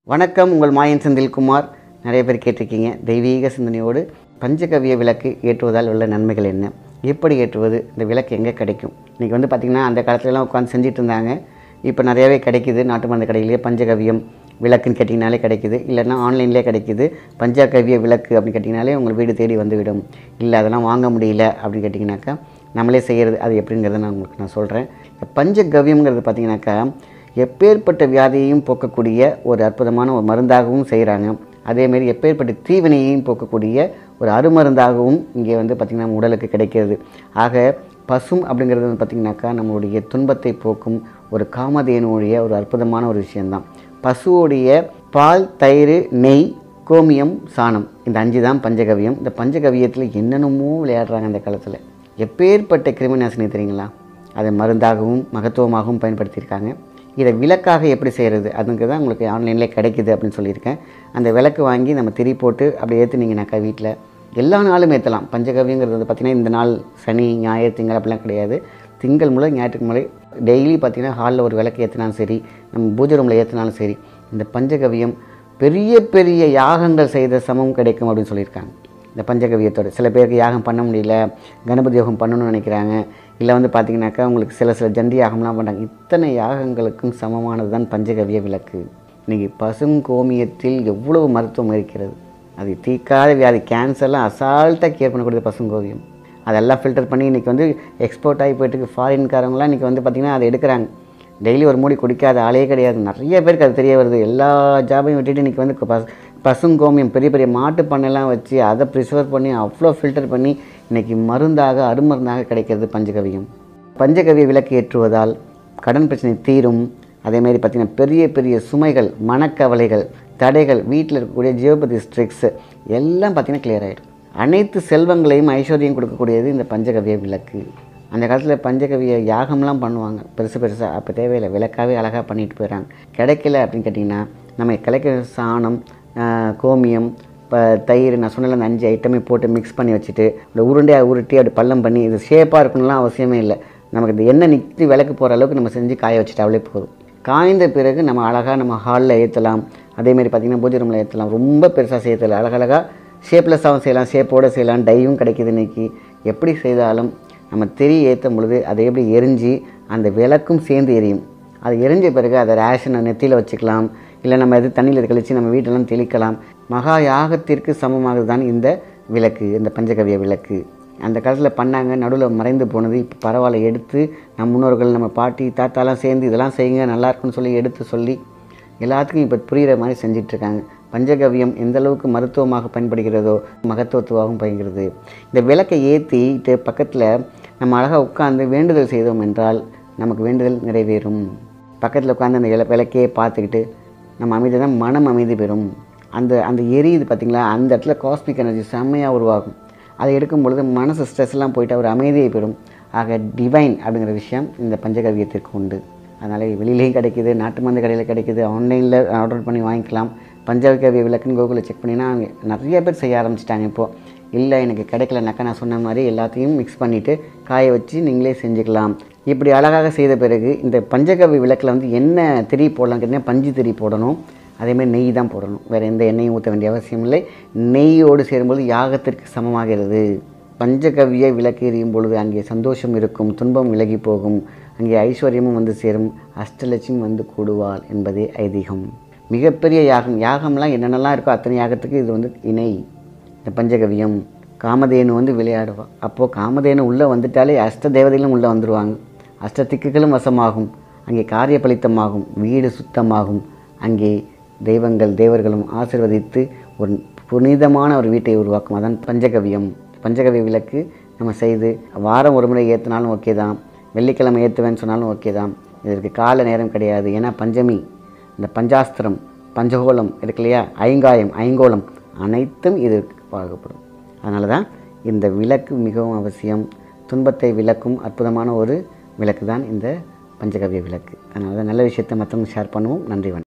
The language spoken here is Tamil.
வணக்கம் உங்கள் மாயன் செந்தில்குமார் நிறைய பேர் கேட்டிருக்கீங்க தெய்வீக சிந்தனையோடு பஞ்சகவிய விளக்கு ஏற்றுவதால் உள்ள நன்மைகள் என்ன எப்படி ஏற்றுவது இந்த விளக்கு எங்கே கிடைக்கும் இன்றைக்கி வந்து பார்த்திங்கன்னா அந்த காலத்துலலாம் உட்காந்து செஞ்சுட்டு இருந்தாங்க இப்போ நிறையவே கிடைக்குது நாட்டு மருந்து கடையிலேயே பஞ்சகவியம் விளக்குன்னு கேட்டிங்கனாலே கிடைக்குது இல்லைன்னா ஆன்லைன்லேயே கிடைக்குது பஞ்சகவிய விளக்கு அப்படின்னு கேட்டிங்கனாலே உங்கள் வீடு தேடி வந்துவிடும் இல்லை அதெல்லாம் வாங்க முடியல அப்படின்னு கேட்டிங்கனாக்கா நம்மளே செய்கிறது அது எப்படிங்கிறத நான் உங்களுக்கு நான் சொல்கிறேன் பஞ்சகவியம்ங்கிறது பார்த்திங்கனாக்கா எப்பேற்பட்ட வியாதியையும் போக்கக்கூடிய ஒரு அற்புதமான ஒரு மருந்தாகவும் செய்கிறாங்க அதேமாரி எப்பேற்பட்ட தீவினையையும் போக்கக்கூடிய ஒரு அருமருந்தாகவும் இங்கே வந்து பார்த்திங்கன்னா நம்ம உடலுக்கு கிடைக்கிறது ஆக பசும் அப்படிங்கிறது வந்து பார்த்திங்கனாக்கா நம்மளுடைய துன்பத்தை போக்கும் ஒரு காமதேனுடைய ஒரு அற்புதமான ஒரு விஷயந்தான் பசுவோடைய பால் தயிர் நெய் கோமியம் சாணம் இந்த அஞ்சு தான் பஞ்சகவியம் இந்த பஞ்சகவியத்தில் என்னென்னமோ விளையாடுறாங்க அந்த காலத்தில் எப்பேற்பட்ட கிருமி நாசினி தெரியுங்களா அதை மருந்தாகவும் மகத்துவமாகவும் பயன்படுத்தியிருக்காங்க இதை விளக்காக எப்படி செய்கிறது அதுக்கு தான் உங்களுக்கு ஆன்லைன்லேயே கிடைக்குது அப்படின்னு சொல்லியிருக்கேன் அந்த விளக்கு வாங்கி நம்ம திரி போட்டு அப்படி ஏற்றுனீங்கனாக்கா வீட்டில் எல்லா நாளும் ஏற்றலாம் பஞ்சகவியங்கிறது வந்து பார்த்திங்கன்னா இந்த நாள் சனி ஞாயிறு திங்கள் அப்படிலாம் கிடையாது திங்கள் முதல் ஞாயிற்றுக்கு முறை டெய்லி பார்த்திங்கன்னா ஹாலில் ஒரு விளக்கு ஏற்றினாலும் சரி நம்ம பூஜை ரூமில் ஏற்றினாலும் சரி இந்த பஞ்சகவியம் பெரிய பெரிய யாகங்கள் செய்த சமம் கிடைக்கும் அப்படின்னு சொல்லியிருக்காங்க இந்த பஞ்சகவியத்தோட சில பேருக்கு யாகம் பண்ண முடியல கணபதி யோகம் பண்ணணும்னு நினைக்கிறாங்க இல்லை வந்து பார்த்திங்கனாக்கா உங்களுக்கு சில சில ஜண்டி யாகம்லாம் பண்ணுறாங்க இத்தனை யாகங்களுக்கும் சமமானது தான் பஞ்சகவிய விளக்கு இன்றைக்கி பசுங்கோமியத்தில் எவ்வளவு மருத்துவம் இருக்கிறது அது தீக்காத வியாதி கேன்சர்லாம் அசால்ட்டாக கேர் பண்ணக்கூடியது பசுங்கோவியம் அதெல்லாம் ஃபில்டர் பண்ணி இன்றைக்கி வந்து எக்ஸ்போர்ட் ஆகி போயிட்டு ஃபாரின்காரங்களாம் இன்றைக்கி வந்து பார்த்திங்கன்னா அதை எடுக்கிறாங்க டெய்லி ஒரு மூடி குடிக்காத ஆளே கிடையாது நிறைய பேருக்கு அது தெரிய வருது எல்லா ஜாபையும் விட்டுட்டு இன்றைக்கி வந்து பஸ் பசுங்கோமியம் பெரிய பெரிய மாட்டு பண்ணைலாம் வச்சு அதை ப்ரிசர்வ் பண்ணி அவ்வளோ ஃபில்டர் பண்ணி இன்றைக்கி மருந்தாக அருமருந்தாக கிடைக்கிறது பஞ்சகவியம் பஞ்சகவிய விளக்கு ஏற்றுவதால் கடன் பிரச்சனை தீரும் அதேமாதிரி பார்த்திங்கன்னா பெரிய பெரிய சுமைகள் மனக்கவலைகள் தடைகள் வீட்டில் இருக்கக்கூடிய ஜியோபதி ஸ்ட்ரிக்ஸ் எல்லாம் பார்த்திங்கன்னா கிளியர் ஆகிடும் அனைத்து செல்வங்களையும் ஐஸ்வர்யம் கொடுக்கக்கூடியது இந்த பஞ்சகவிய விளக்கு அந்த காலத்தில் பஞ்சகவிய யாகம்லாம் பண்ணுவாங்க பெருசு பெருசாக அப்போ தேவையில்லை விளக்காகவே அழகாக பண்ணிட்டு போயிடறாங்க கிடைக்கல அப்படின்னு கேட்டிங்கன்னா நம்ம கிடைக்கிற சாணம் ஆஹ், கோமியம் இப்போ தயிர் நான் சொன்னல அந்த அஞ்சு ஐட்டமே போட்டு மிக்ஸ் பண்ணி வச்சுட்டு இந்த உருண்டையாக உருட்டி அப்படி பள்ளம் பண்ணி இது ஷேப்பாக இருக்கணும்லாம் அவசியமே இல்லை நமக்கு இந்த எண்ணெய் நிறுத்தி விளக்கு போகிற அளவுக்கு நம்ம செஞ்சு காய வச்சுட்டாலே போதும் காய்ந்த பிறகு நம்ம அழகாக நம்ம ஹாலில் ஏற்றலாம் அதேமாதிரி பார்த்திங்கன்னா பூஜை ரூமில் ஏற்றலாம் ரொம்ப பெருசாக செய்யறதில்ல அழகழகாக ஷேப்லெஸ்ஸாகவும் செய்யலாம் ஷேப்போடு செய்யலாம் டையும் கிடைக்குது இன்றைக்கி எப்படி செய்தாலும் நம்ம திரி ஏற்றும் பொழுது அதை எப்படி எரிஞ்சு அந்த விளக்கும் சேர்ந்து எரியும் அது எரிஞ்ச பிறகு அதை ரேஷனை நெத்தியில் வச்சுக்கலாம் இல்லை நம்ம எது தண்ணியில் கழித்து நம்ம வீட்டெல்லாம் தெளிக்கலாம் மகா யாகத்திற்கு சமமாக தான் இந்த விளக்கு இந்த பஞ்சகவிய விளக்கு அந்த காலத்தில் பண்ணாங்க நடுவில் மறைந்து போனது இப்போ பரவாயில்ல எடுத்து நம்ம முன்னோர்கள் நம்ம பாட்டி தாத்தாலாம் சேர்ந்து இதெல்லாம் செய்யுங்க நல்லா இருக்குன்னு சொல்லி எடுத்து சொல்லி எல்லாத்துக்கும் இப்போ புரிகிற மாதிரி செஞ்சிட்ருக்காங்க பஞ்சகவியம் எந்த அளவுக்கு மருத்துவமாக பயன்படுகிறதோ மகத்துவத்துவாகவும் பயன்படுகிறது இந்த விளக்கை ஏற்றிட்டு பக்கத்தில் நம்ம அழகாக உட்காந்து வேண்டுதல் செய்தோம் என்றால் நமக்கு வேண்டுதல் நிறைவேறும் பக்கத்தில் உட்காந்து அந்த இல விளக்கையே பார்த்துக்கிட்டு நம்ம அமைதி தான் மனம் அமைதி பெறும் அந்த அந்த எரியுது பார்த்திங்களா அந்த இடத்துல காஸ்மிக் எனர்ஜி செம்மையாக உருவாகும் அதை எடுக்கும் பொழுது மனசு ஸ்ட்ரெஸ்லாம் போயிட்டு ஒரு அமைதியை பெறும் ஆக டிவைன் அப்படிங்கிற விஷயம் இந்த பஞ்சகவியத்திற்கு உண்டு அதனால் வெளியிலையும் கிடைக்குது நாட்டு மருந்து கடையில் கிடைக்குது ஆன்லைனில் ஆர்டர் பண்ணி வாங்கிக்கலாம் பஞ்சகவிய விளக்குன்னு கூகுளில் செக் பண்ணினா நிறைய பேர் செய்ய ஆரம்பிச்சிட்டாங்க இப்போது இல்லை எனக்கு கிடைக்கலனாக்கா நான் சொன்ன மாதிரி எல்லாத்தையும் மிக்ஸ் பண்ணிவிட்டு காய வச்சு நீங்களே செஞ்சுக்கலாம் இப்படி அழகாக செய்த பிறகு இந்த பஞ்சகவி விளக்கில் வந்து என்ன திரி போடலாம் கேட்டிங்கன்னா பஞ்சு திரி போடணும் அதேமாதிரி நெய் தான் போடணும் வேறு எந்த எண்ணெயும் ஊற்ற வேண்டிய அவசியம் இல்லை நெய்யோடு சேரும்போது யாகத்திற்கு சமமாகிறது பஞ்சகவிய விளக்கு எரியும் பொழுது அங்கே சந்தோஷம் இருக்கும் துன்பம் விலகி போகும் அங்கே ஐஸ்வர்யமும் வந்து சேரும் அஷ்டலட்சுமி வந்து கூடுவாள் என்பதே ஐதீகம் மிகப்பெரிய யாகம் யாகம்லாம் என்னென்னலாம் இருக்கோ அத்தனை யாகத்துக்கு இது வந்து இணை இந்த பஞ்சகவியம் காமதேனு வந்து விளையாடுவா அப்போது காமதேனு உள்ளே வந்துட்டாலே அஷ்ட தேவதைகளும் உள்ளே வந்துடுவாங்க அஷ்ட திக்குகளும் வசமாகும் அங்கே காரிய பலித்தமாகும் வீடு சுத்தமாகும் அங்கே தெய்வங்கள் தேவர்களும் ஆசிர்வதித்து ஒரு புனிதமான ஒரு வீட்டை உருவாக்கும் அதான் பஞ்சகவியம் பஞ்சகவிய விளக்கு நம்ம செய்து வாரம் ஒரு முறை ஏற்றினாலும் ஓகே தான் வெள்ளிக்கிழமை ஏற்றுவேன்னு சொன்னாலும் ஓகே தான் இதற்கு கால நேரம் கிடையாது ஏன்னா பஞ்சமி இந்த பஞ்சாஸ்திரம் பஞ்சகோலம் இருக்கு இல்லையா ஐங்காயம் ஐங்கோலம் அனைத்தும் இது பார்க்கப்படும் அதனால தான் இந்த விளக்கு மிகவும் அவசியம் துன்பத்தை விளக்கும் அற்புதமான ஒரு விளக்கு தான் இந்த பஞ்சகவிய விளக்கு அதனால தான் நல்ல விஷயத்தை மற்றவங்க ஷேர் பண்ணுவோம் நன்றி வணக்கம்